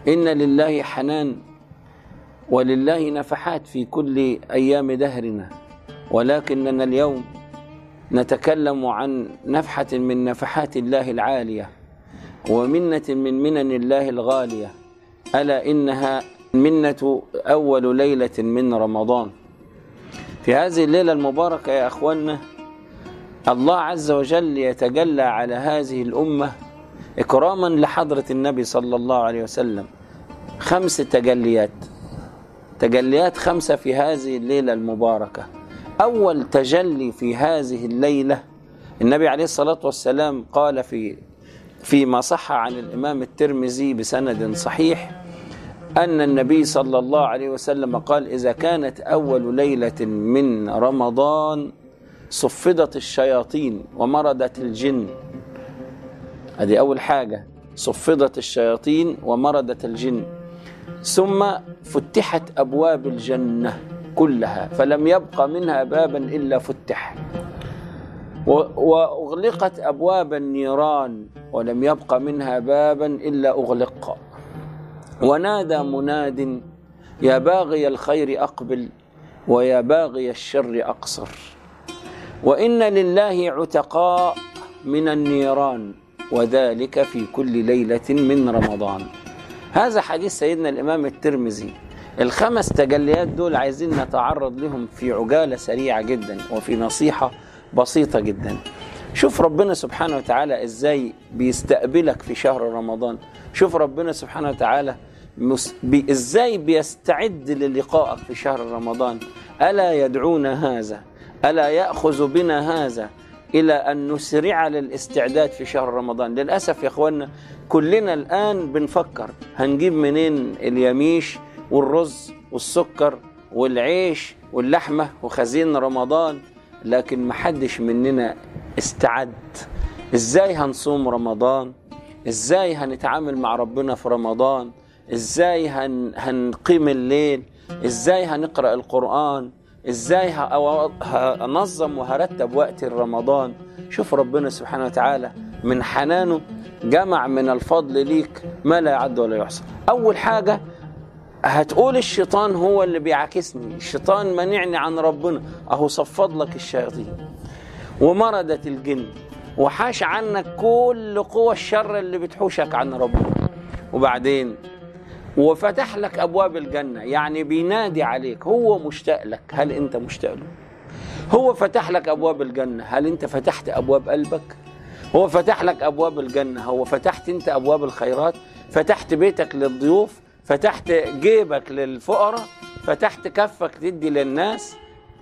إن لله حنان ولله نفحات في كل أيام دهرنا ولكننا اليوم نتكلم عن نفحة من نفحات الله العالية ومنة من منن الله الغالية ألا إنها منة أول ليلة من رمضان في هذه الليلة المباركة يا أخوانا الله عز وجل يتجلى على هذه الأمة إكراما لحضرة النبي صلى الله عليه وسلم خمس تجليات تجليات خمسة في هذه الليلة المباركة أول تجلي في هذه الليلة النبي عليه الصلاة والسلام قال في فيما صح عن الإمام الترمذي بسند صحيح أن النبي صلى الله عليه وسلم قال إذا كانت أول ليلة من رمضان صفدت الشياطين ومردت الجن هذه أول حاجة صفدت الشياطين ومردت الجن ثم فتحت أبواب الجنة كلها فلم يبق منها بابا إلا فتح وأغلقت أبواب النيران ولم يبق منها بابا إلا أغلق ونادى مناد يا باغي الخير أقبل ويا باغي الشر أقصر وإن لله عتقاء من النيران وذلك في كل ليلة من رمضان هذا حديث سيدنا الإمام الترمذي الخمس تجليات دول عايزين نتعرض لهم في عجالة سريعة جدا وفي نصيحة بسيطة جدا شوف ربنا سبحانه وتعالى ازاي بيستقبلك في شهر رمضان شوف ربنا سبحانه وتعالى بي ازاي بيستعد للقائك في شهر رمضان ألا يدعونا هذا ألا يأخذ بنا هذا إلى أن نسرع للاستعداد في شهر رمضان للأسف يا أخوانا كلنا الآن بنفكر هنجيب منين اليميش والرز والسكر والعيش واللحمة وخزين رمضان لكن محدش مننا استعد ازاي هنصوم رمضان ازاي هنتعامل مع ربنا في رمضان ازاي هن هنقيم الليل ازاي هنقرأ القرآن ازاي هنظم وهرتب وقت رمضان شوف ربنا سبحانه وتعالى من حنانه جمع من الفضل ليك ما لا يعد ولا يحصى اول حاجه هتقول الشيطان هو اللي بيعاكسني الشيطان منعني عن ربنا اهو صفد لك الشياطين ومردت الجن وحاش عنك كل قوى الشر اللي بتحوشك عن ربنا وبعدين وفتح لك ابواب الجنه يعني بينادي عليك هو مشتاق لك هل انت مشتاق له هو فتح لك ابواب الجنه هل انت فتحت ابواب قلبك هو فتح لك ابواب الجنه هو فتحت انت ابواب الخيرات فتحت بيتك للضيوف فتحت جيبك للفقراء فتحت كفك تدي للناس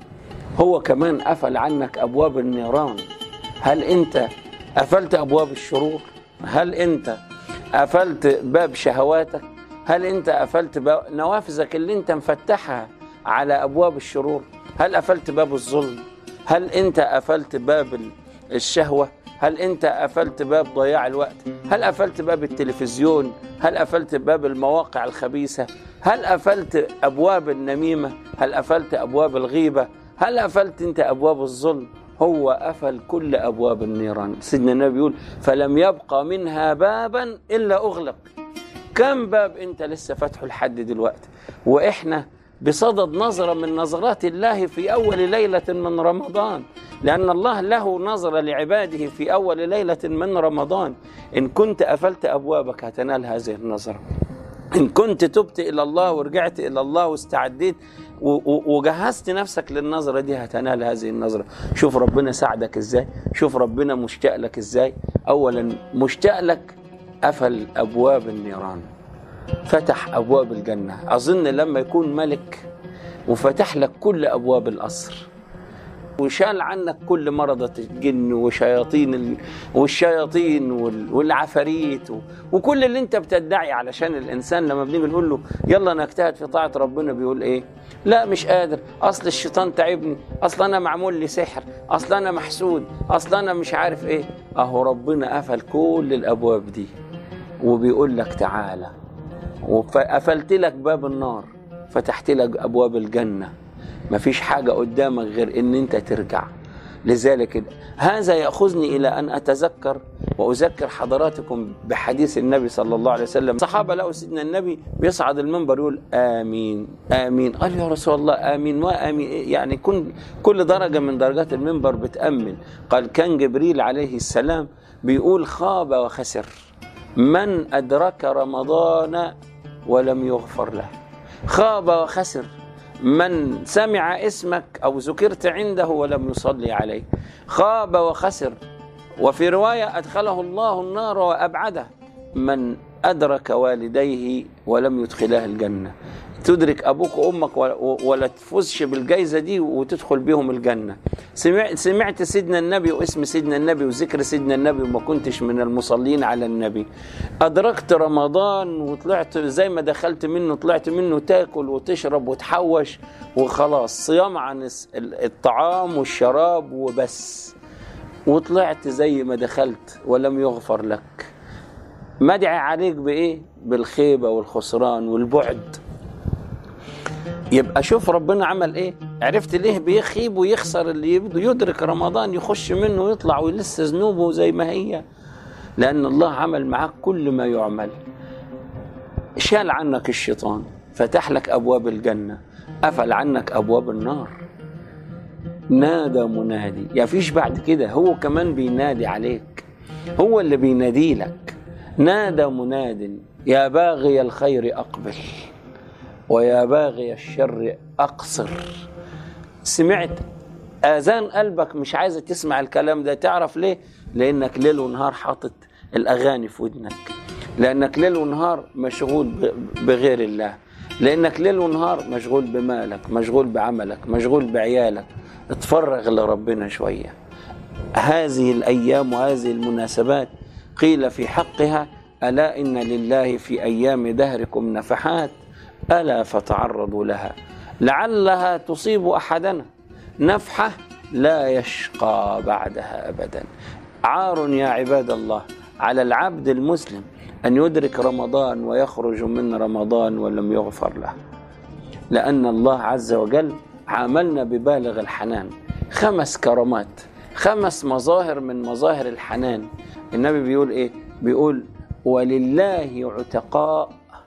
هو كمان قفل عنك ابواب النيران هل انت قفلت ابواب الشرور هل انت قفلت باب شهواتك هل انت قفلت باب نوافذك اللي انت مفتحها على ابواب الشرور هل قفلت باب الظلم هل انت قفلت باب الشهوه هل انت قفلت باب ضياع الوقت هل قفلت باب التلفزيون هل قفلت باب المواقع الخبيثه هل قفلت ابواب النميمه هل قفلت ابواب الغيبه هل قفلت انت ابواب الظلم هو قفل كل ابواب النيران سيدنا النبي يقول فلم يبقى منها بابا الا اغلق كم باب انت لسه فاتحه لحد دلوقتي واحنا بصدد نظرة من نظرات الله في أول ليلة من رمضان لأن الله له نظرة لعباده في أول ليلة من رمضان إن كنت قفلت أبوابك هتنال هذه النظرة إن كنت تبت إلى الله ورجعت إلى الله واستعديت وجهزت نفسك للنظرة دي هتنال هذه النظرة شوف ربنا ساعدك إزاي شوف ربنا مشتاق لك إزاي أولا مشتاق لك قفل أبواب النيران فتح أبواب الجنة أظن لما يكون ملك وفتح لك كل أبواب القصر وشال عنك كل مرضة الجن وشياطين ال... والشياطين وال... والعفاريت و... وكل اللي انت بتدعي علشان الانسان لما بنيجي نقول له يلا نجتهد في طاعة ربنا بيقول ايه؟ لا مش قادر اصل الشيطان تعبني اصل انا معمول لي سحر اصل انا محسود اصل انا مش عارف ايه اهو ربنا قفل كل الابواب دي وبيقول لك تعالى وقفلت لك باب النار فتحت لك ابواب الجنه مفيش حاجه قدامك غير ان انت ترجع لذلك هذا ياخذني الى ان اتذكر وأذكر حضراتكم بحديث النبي صلى الله عليه وسلم صحابة لقوا سيدنا النبي بيصعد المنبر يقول آمين آمين قال يا رسول الله آمين وآمين يعني كل كل درجة من درجات المنبر بتأمن قال كان جبريل عليه السلام بيقول خاب وخسر من أدرك رمضان ولم يغفر له خاب وخسر من سمع اسمك أو ذكرت عنده ولم يصلي عليه خاب وخسر وفي رواية أدخله الله النار وأبعده من أدرك والديه ولم يدخلاه الجنة تدرك أبوك وأمك ولا تفوزش بالجائزة دي وتدخل بهم الجنة سمعت, سمعت سيدنا النبي واسم سيدنا النبي وذكر سيدنا النبي وما كنتش من المصلين على النبي أدركت رمضان وطلعت زي ما دخلت منه طلعت منه تاكل وتشرب وتحوش وخلاص صيام عن الطعام والشراب وبس وطلعت زي ما دخلت ولم يغفر لك مدعي عليك بإيه بالخيبة والخسران والبعد يبقى شوف ربنا عمل ايه عرفت ليه بيخيب ويخسر اللي يدرك رمضان يخش منه ويطلع ويلسه ذنوبه زي ما هي لأن الله عمل معاك كل ما يعمل شال عنك الشيطان فتح لك أبواب الجنة قفل عنك أبواب النار نادى منادي يا فيش بعد كده هو كمان بينادي عليك هو اللي بينادي لك نادى مناد يا باغي الخير أقبل ويا باغي الشر أقصر سمعت آذان قلبك مش عايزة تسمع الكلام ده تعرف ليه لأنك ليل ونهار حاطط الأغاني في ودنك لأنك ليل ونهار مشغول بغير الله لأنك ليل ونهار مشغول بمالك مشغول بعملك مشغول بعيالك اتفرغ لربنا شوية هذه الأيام وهذه المناسبات قيل في حقها ألا إن لله في أيام دهركم نفحات ألا فتعرضوا لها لعلها تصيب أحدنا نفحة لا يشقى بعدها أبدا عار يا عباد الله على العبد المسلم أن يدرك رمضان ويخرج من رمضان ولم يغفر له لأن الله عز وجل عاملنا ببالغ الحنان خمس كرامات خمس مظاهر من مظاهر الحنان النبي بيقول ايه بيقول ولله عتقاء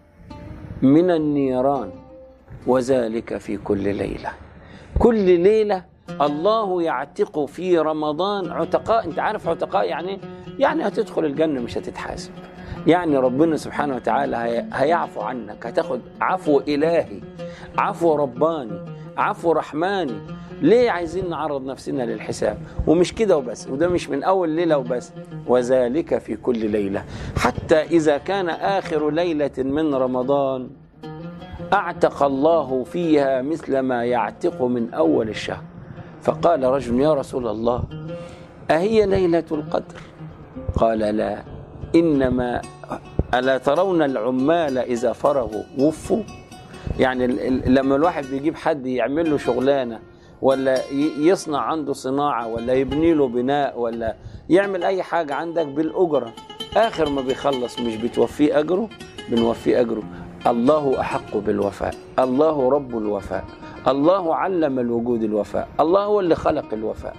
من النيران وذلك في كل ليلة كل ليلة الله يعتق في رمضان عتقاء انت عارف عتقاء يعني يعني هتدخل الجنة مش هتتحاسب يعني ربنا سبحانه وتعالى هيعفو عنك هتاخد عفو إلهي عفو رباني عفو رحماني ليه عايزين نعرض نفسنا للحساب ومش كده وبس وده مش من أول ليلة وبس وذلك في كل ليلة حتى إذا كان آخر ليلة من رمضان أعتق الله فيها مثل ما يعتق من أول الشهر فقال رجل يا رسول الله أهي ليلة القدر قال لا إنما ألا ترون العمال إذا فرغوا وفوا يعني لما الواحد بيجيب حد يعمل له شغلانة ولا يصنع عنده صناعة ولا يبني له بناء ولا يعمل أي حاجة عندك بالأجرة آخر ما بيخلص مش بتوفيه أجره بنوفيه أجره الله أحق بالوفاء الله رب الوفاء الله علم الوجود الوفاء الله هو اللي خلق الوفاء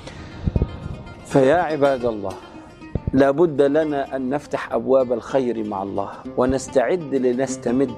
فيا عباد الله لابد لنا أن نفتح أبواب الخير مع الله ونستعد لنستمد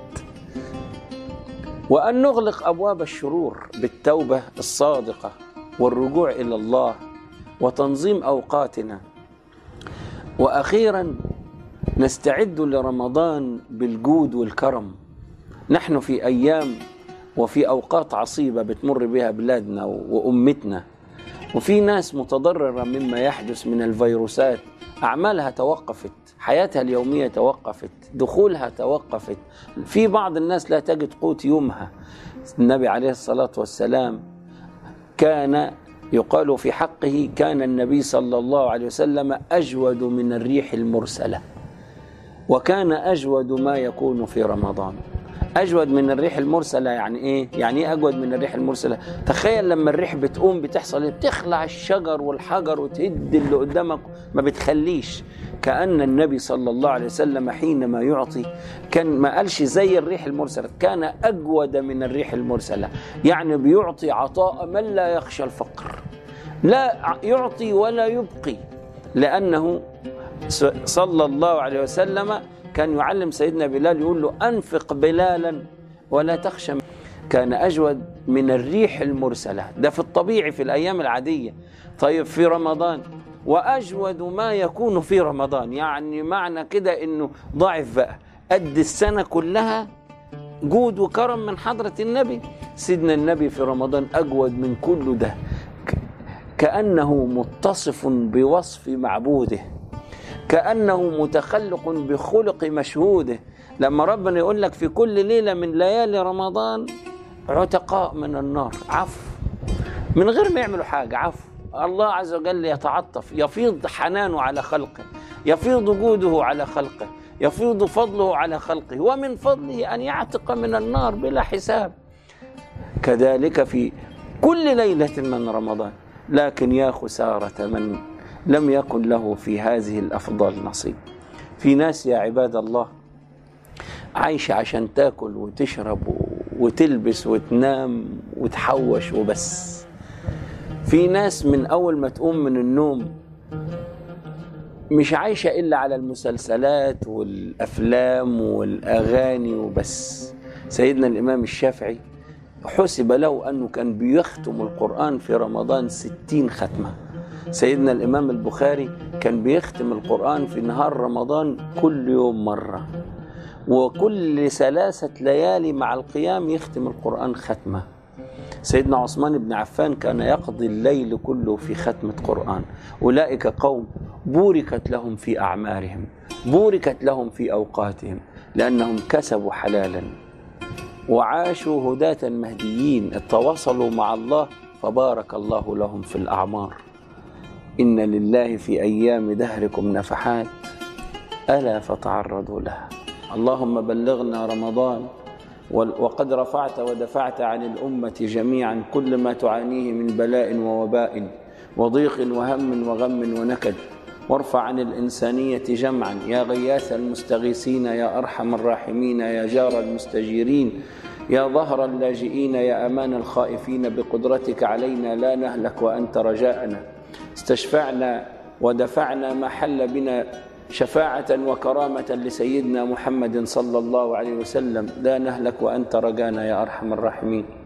وأن نغلق أبواب الشرور بالتوبة الصادقة والرجوع إلى الله وتنظيم أوقاتنا وأخيرا نستعد لرمضان بالجود والكرم نحن في أيام وفي أوقات عصيبة بتمر بها بلادنا وأمتنا وفي ناس متضررة مما يحدث من الفيروسات أعمالها توقفت حياتها اليومية توقفت دخولها توقفت في بعض الناس لا تجد قوت يومها النبي عليه الصلاة والسلام كان يقال في حقه كان النبي صلى الله عليه وسلم أجود من الريح المرسلة وكان أجود ما يكون في رمضان أجود من الريح المرسلة يعني إيه؟ يعني إيه أجود من الريح المرسلة؟ تخيل لما الريح بتقوم بتحصل إيه؟ بتخلع الشجر والحجر وتهد اللي قدامك ما بتخليش كأن النبي صلى الله عليه وسلم حينما يعطي كان ما قالش زي الريح المرسلة كان أجود من الريح المرسلة يعني بيعطي عطاء من لا يخشى الفقر لا يعطي ولا يبقي لأنه صلى الله عليه وسلم كان يعلم سيدنا بلال يقول له أنفق بلالا ولا تخشى كان أجود من الريح المرسلة ده في الطبيعي في الأيام العادية طيب في رمضان وأجود ما يكون في رمضان يعني معنى كده أنه ضعف بقى قد السنة كلها جود وكرم من حضرة النبي سيدنا النبي في رمضان أجود من كل ده كأنه متصف بوصف معبوده كأنه متخلق بخلق مشهوده لما ربنا يقول لك في كل ليلة من ليالي رمضان عتقاء من النار عفو من غير ما يعملوا حاجة عفو الله عز وجل يتعطف يفيض حنانه على خلقه يفيض جوده على خلقه يفيض فضله على خلقه ومن فضله أن يعتق من النار بلا حساب كذلك في كل ليلة من رمضان لكن يا خسارة من لم يكن له في هذه الأفضل نصيب في ناس يا عباد الله عايشة عشان تاكل وتشرب وتلبس وتنام وتحوش وبس في ناس من أول ما تقوم من النوم مش عايشة إلا على المسلسلات والأفلام والأغاني وبس سيدنا الإمام الشافعي حسب له أنه كان بيختم القرآن في رمضان ستين ختمة سيدنا الإمام البخاري كان بيختم القرآن في نهار رمضان كل يوم مرة وكل ثلاثة ليالي مع القيام يختم القرآن ختمة سيدنا عثمان بن عفان كان يقضي الليل كله في ختمة قرآن أولئك قوم بوركت لهم في أعمارهم بوركت لهم في أوقاتهم لأنهم كسبوا حلالا وعاشوا هداة مهديين تواصلوا مع الله فبارك الله لهم في الأعمار إن لله في أيام دهركم نفحات ألا فتعرضوا لها اللهم بلغنا رمضان وقد رفعت ودفعت عن الأمة جميعا كل ما تعانيه من بلاء ووباء وضيق وهم وغم ونكد وارفع عن الإنسانية جمعا يا غياث المستغيثين يا أرحم الراحمين يا جار المستجيرين يا ظهر اللاجئين يا أمان الخائفين بقدرتك علينا لا نهلك وأنت رجاءنا استشفعنا ودفعنا ما حل بنا شفاعة وكرامة لسيدنا محمد صلى الله عليه وسلم لا نهلك وأنت رجانا يا أرحم الراحمين